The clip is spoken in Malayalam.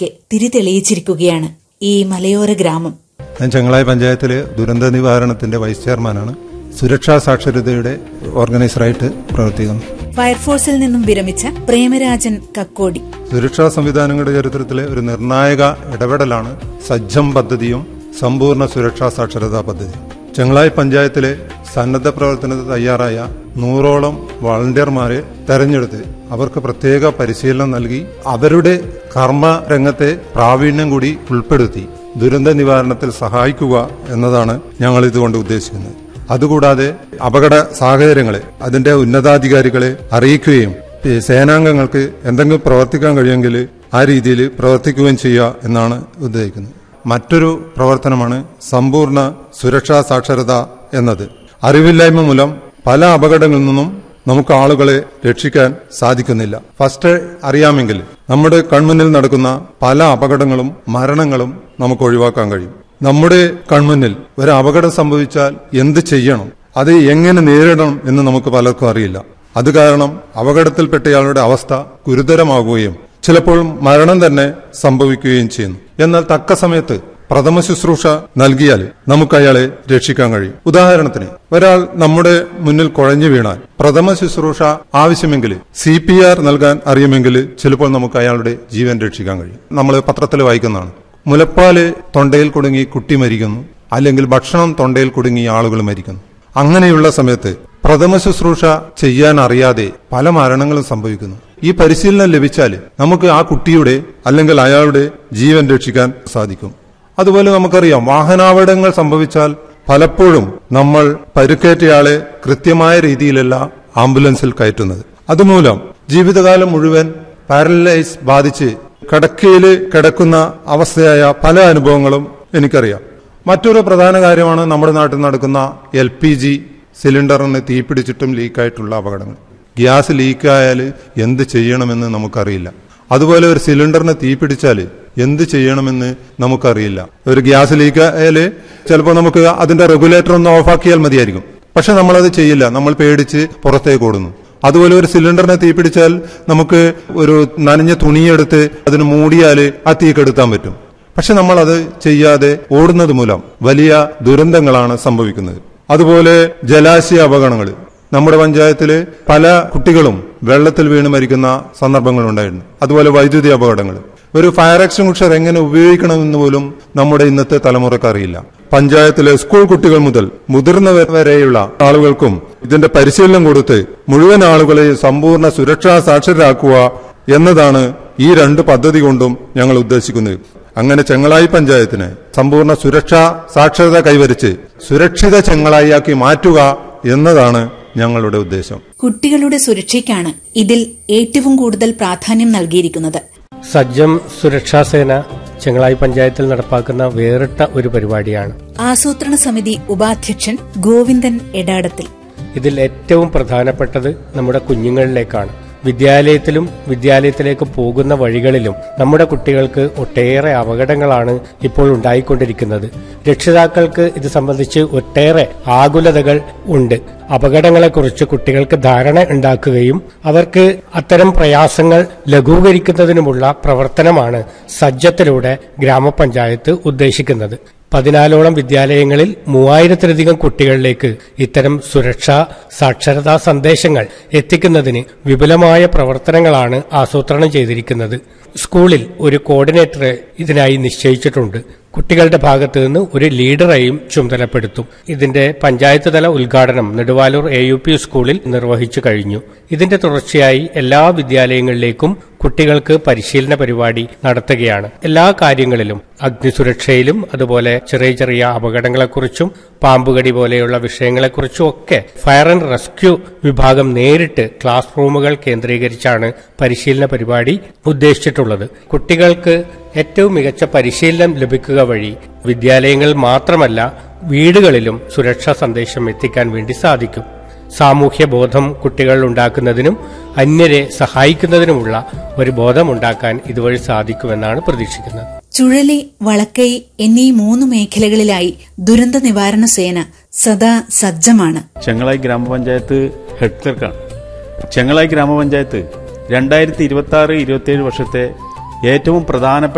സുരക്ഷയ്ക്ക് തിരിതെളിയിച്ചിരിക്കുകയാണ് ഈ മലയോര ഗ്രാമം ഞാൻ ചെങ്ങളായി പഞ്ചായത്തിലെ ദുരന്ത നിവാരണത്തിന്റെ വൈസ് ചെയർമാനാണ് സുരക്ഷാ സാക്ഷരതയുടെ ഓർഗനൈസറായിട്ട് പ്രവർത്തിക്കുന്നു ഫയർഫോഴ്സിൽ നിന്നും വിരമിച്ച പ്രേമരാജൻ കക്കോടി സുരക്ഷാ സംവിധാനങ്ങളുടെ ചരിത്രത്തിലെ ഒരു നിർണായക ഇടപെടലാണ് സജ്ജം പദ്ധതിയും സമ്പൂർണ്ണ സുരക്ഷാ സാക്ഷരതാ പദ്ധതിയും ചെങ്ങളായി പഞ്ചായത്തിലെ സന്നദ്ധ പ്രവർത്തനത്തിന് തയ്യാറായ നൂറോളം വളണ്ടിയർമാരെ തെരഞ്ഞെടുത്ത് അവർക്ക് പ്രത്യേക പരിശീലനം നൽകി അവരുടെ കർമ്മ രംഗത്തെ പ്രാവീണ്യം കൂടി ഉൾപ്പെടുത്തി ദുരന്ത നിവാരണത്തിൽ സഹായിക്കുക എന്നതാണ് ഞങ്ങൾ ഇതുകൊണ്ട് ഉദ്ദേശിക്കുന്നത് അതുകൂടാതെ അപകട സാഹചര്യങ്ങളെ അതിന്റെ ഉന്നതാധികാരികളെ അറിയിക്കുകയും ഈ സേനാംഗങ്ങൾക്ക് എന്തെങ്കിലും പ്രവർത്തിക്കാൻ കഴിയുമെങ്കിൽ ആ രീതിയിൽ പ്രവർത്തിക്കുകയും ചെയ്യുക എന്നാണ് ഉദ്ദേശിക്കുന്നത് മറ്റൊരു പ്രവർത്തനമാണ് സമ്പൂർണ്ണ സുരക്ഷാ സാക്ഷരത എന്നത് അറിവില്ലായ്മ മൂലം പല അപകടങ്ങളിൽ നിന്നും നമുക്ക് ആളുകളെ രക്ഷിക്കാൻ സാധിക്കുന്നില്ല ഫസ്റ്റ് അറിയാമെങ്കിൽ നമ്മുടെ കൺമുന്നിൽ നടക്കുന്ന പല അപകടങ്ങളും മരണങ്ങളും നമുക്ക് ഒഴിവാക്കാൻ കഴിയും നമ്മുടെ കൺമുന്നിൽ ഒരു അപകടം സംഭവിച്ചാൽ എന്ത് ചെയ്യണം അത് എങ്ങനെ നേരിടണം എന്ന് നമുക്ക് പലർക്കും അറിയില്ല അത് കാരണം അപകടത്തിൽപ്പെട്ടയാളുടെ അവസ്ഥ ഗുരുതരമാകുകയും ചിലപ്പോൾ മരണം തന്നെ സംഭവിക്കുകയും ചെയ്യുന്നു എന്നാൽ തക്ക സമയത്ത് പ്രഥമ ശുശ്രൂഷ നൽകിയാൽ നമുക്ക് അയാളെ രക്ഷിക്കാൻ കഴിയും ഉദാഹരണത്തിന് ഒരാൾ നമ്മുടെ മുന്നിൽ കുഴഞ്ഞു വീണാൽ പ്രഥമ ശുശ്രൂഷ ആവശ്യമെങ്കിൽ സി പി ആർ നൽകാൻ അറിയുമെങ്കിൽ ചിലപ്പോൾ നമുക്ക് അയാളുടെ ജീവൻ രക്ഷിക്കാൻ കഴിയും നമ്മൾ പത്രത്തിൽ വായിക്കുന്നതാണ് മുലപ്പാല് തൊണ്ടയിൽ കുടുങ്ങി കുട്ടി മരിക്കുന്നു അല്ലെങ്കിൽ ഭക്ഷണം തൊണ്ടയിൽ കുടുങ്ങി ആളുകൾ മരിക്കുന്നു അങ്ങനെയുള്ള സമയത്ത് പ്രഥമ ശുശ്രൂഷ ചെയ്യാൻ അറിയാതെ പല മരണങ്ങളും സംഭവിക്കുന്നു ഈ പരിശീലനം ലഭിച്ചാൽ നമുക്ക് ആ കുട്ടിയുടെ അല്ലെങ്കിൽ അയാളുടെ ജീവൻ രക്ഷിക്കാൻ സാധിക്കും അതുപോലെ നമുക്കറിയാം വാഹനാപകടങ്ങൾ സംഭവിച്ചാൽ പലപ്പോഴും നമ്മൾ പരുക്കേറ്റയാളെ കൃത്യമായ രീതിയിലല്ല ആംബുലൻസിൽ കയറ്റുന്നത് അതുമൂലം ജീവിതകാലം മുഴുവൻ പാരലൈസ് ബാധിച്ച് കിടക്കയിൽ കിടക്കുന്ന അവസ്ഥയായ പല അനുഭവങ്ങളും എനിക്കറിയാം മറ്റൊരു പ്രധാന കാര്യമാണ് നമ്മുടെ നാട്ടിൽ നടക്കുന്ന എൽ പി ജി സിലിണ്ടറിന് തീപിടിച്ചിട്ടും ലീക്കായിട്ടുള്ള അപകടങ്ങൾ ഗ്യാസ് ലീക്കായാൽ എന്ത് ചെയ്യണമെന്ന് നമുക്കറിയില്ല അതുപോലെ ഒരു സിലിണ്ടറിന് തീപിടിച്ചാൽ എന്ത് ചെയ്യണമെന്ന് നമുക്കറിയില്ല ഒരു ഗ്യാസ് ലീക്കായാൽ ചിലപ്പോൾ നമുക്ക് അതിന്റെ റെഗുലേറ്റർ ഒന്ന് ഓഫാക്കിയാൽ മതിയായിരിക്കും പക്ഷെ നമ്മളത് ചെയ്യില്ല നമ്മൾ പേടിച്ച് പുറത്തേക്ക് ഓടുന്നു അതുപോലെ ഒരു സിലിണ്ടറിനെ തീപിടിച്ചാൽ നമുക്ക് ഒരു നനഞ്ഞ തുണിയെടുത്ത് അതിന് മൂടിയാൽ ആ തീ കെടുത്താൻ പറ്റും പക്ഷെ നമ്മൾ അത് ചെയ്യാതെ ഓടുന്നത് മൂലം വലിയ ദുരന്തങ്ങളാണ് സംഭവിക്കുന്നത് അതുപോലെ ജലാശയ അപകടങ്ങൾ നമ്മുടെ പഞ്ചായത്തില് പല കുട്ടികളും വെള്ളത്തിൽ വീണ് മരിക്കുന്ന സന്ദർഭങ്ങൾ ഉണ്ടായിരുന്നു അതുപോലെ വൈദ്യുതി അപകടങ്ങൾ ഒരു ഫയർ എക്സ്റ്റിംഗ്വിഷർ എങ്ങനെ ഉപയോഗിക്കണമെന്ന് പോലും നമ്മുടെ ഇന്നത്തെ തലമുറക്ക് അറിയില്ല പഞ്ചായത്തിലെ സ്കൂൾ കുട്ടികൾ മുതൽ മുതിർന്നവർ വരെയുള്ള ആളുകൾക്കും ഇതിന്റെ പരിശീലനം കൊടുത്ത് മുഴുവൻ ആളുകളെയും സമ്പൂർണ്ണ സുരക്ഷാ സാക്ഷരരാക്കുക എന്നതാണ് ഈ രണ്ട് പദ്ധതി കൊണ്ടും ഞങ്ങൾ ഉദ്ദേശിക്കുന്നത് അങ്ങനെ ചെങ്ങളായി പഞ്ചായത്തിന് സമ്പൂർണ്ണ സുരക്ഷാ സാക്ഷരത കൈവരിച്ച് സുരക്ഷിത ചെങ്ങളായിയാക്കി മാറ്റുക എന്നതാണ് ഞങ്ങളുടെ ഉദ്ദേശം കുട്ടികളുടെ സുരക്ഷയ്ക്കാണ് ഇതിൽ ഏറ്റവും കൂടുതൽ പ്രാധാന്യം നൽകിയിരിക്കുന്നത് സജ്ജം സുരക്ഷാസേന ചെങ്ങളായി പഞ്ചായത്തിൽ നടപ്പാക്കുന്ന വേറിട്ട ഒരു പരിപാടിയാണ് ആസൂത്രണ സമിതി ഉപാധ്യക്ഷൻ ഗോവിന്ദൻ എടാടത്തിൽ ഇതിൽ ഏറ്റവും പ്രധാനപ്പെട്ടത് നമ്മുടെ കുഞ്ഞുങ്ങളിലേക്കാണ് വിദ്യാലയത്തിലും വിദ്യാലയത്തിലേക്ക് പോകുന്ന വഴികളിലും നമ്മുടെ കുട്ടികൾക്ക് ഒട്ടേറെ അപകടങ്ങളാണ് ഇപ്പോൾ ഉണ്ടായിക്കൊണ്ടിരിക്കുന്നത് രക്ഷിതാക്കൾക്ക് ഇത് സംബന്ധിച്ച് ഒട്ടേറെ ആകുലതകൾ ഉണ്ട് അപകടങ്ങളെക്കുറിച്ച് കുട്ടികൾക്ക് ധാരണ ഉണ്ടാക്കുകയും അവർക്ക് അത്തരം പ്രയാസങ്ങൾ ലഘൂകരിക്കുന്നതിനുമുള്ള പ്രവർത്തനമാണ് സജ്ജത്തിലൂടെ ഗ്രാമപഞ്ചായത്ത് ഉദ്ദേശിക്കുന്നത് പതിനാലോളം വിദ്യാലയങ്ങളിൽ മൂവായിരത്തിലധികം കുട്ടികളിലേക്ക് ഇത്തരം സുരക്ഷാ സാക്ഷരതാ സന്ദേശങ്ങൾ എത്തിക്കുന്നതിന് വിപുലമായ പ്രവർത്തനങ്ങളാണ് ആസൂത്രണം ചെയ്തിരിക്കുന്നത് സ്കൂളിൽ ഒരു കോർഡിനേറ്ററെ ഇതിനായി നിശ്ചയിച്ചിട്ടുണ്ട് കുട്ടികളുടെ ഭാഗത്തു നിന്ന് ഒരു ലീഡറെയും ചുമതലപ്പെടുത്തും ഇതിന്റെ പഞ്ചായത്ത് തല ഉദ്ഘാടനം നെടുവാലൂർ എ യു പി സ്കൂളിൽ നിർവഹിച്ചു കഴിഞ്ഞു ഇതിന്റെ തുടർച്ചയായി എല്ലാ വിദ്യാലയങ്ങളിലേക്കും കുട്ടികൾക്ക് പരിശീലന പരിപാടി നടത്തുകയാണ് എല്ലാ കാര്യങ്ങളിലും അഗ്നിസുരക്ഷയിലും അതുപോലെ ചെറിയ ചെറിയ അപകടങ്ങളെക്കുറിച്ചും പാമ്പുകടി പോലെയുള്ള വിഷയങ്ങളെക്കുറിച്ചും ഒക്കെ ഫയർ ആൻഡ് റെസ്ക്യൂ വിഭാഗം നേരിട്ട് ക്ലാസ് റൂമുകൾ കേന്ദ്രീകരിച്ചാണ് പരിശീലന പരിപാടി ഉദ്ദേശിച്ചിട്ടുള്ളത് കുട്ടികൾക്ക് ഏറ്റവും മികച്ച പരിശീലനം ലഭിക്കുക വഴി വിദ്യാലയങ്ങളിൽ മാത്രമല്ല വീടുകളിലും സുരക്ഷാ സന്ദേശം എത്തിക്കാൻ വേണ്ടി സാധിക്കും സാമൂഹ്യ ബോധം കുട്ടികൾ ഉണ്ടാക്കുന്നതിനും അന്യരെ സഹായിക്കുന്നതിനുമുള്ള ഒരു ബോധം ഉണ്ടാക്കാൻ ഇതുവഴി സാധിക്കുമെന്നാണ് പ്രതീക്ഷിക്കുന്നത് ചുഴലി വളക്കൈ എന്നീ മൂന്ന് മേഖലകളിലായി ദുരന്ത നിവാരണ സേന സദാ സജ്ജമാണ് ചെങ്ങളായി ഗ്രാമപഞ്ചായത്ത് ഹെഡ് ക്ലർക്കാണ് ചെങ്ങളായി ഗ്രാമപഞ്ചായത്ത് രണ്ടായിരത്തി ഇരുപത്തി ആറ് ഇരുപത്തിയേഴ് വർഷത്തെ ഏറ്റവും പ്രധാനപ്പെട്ട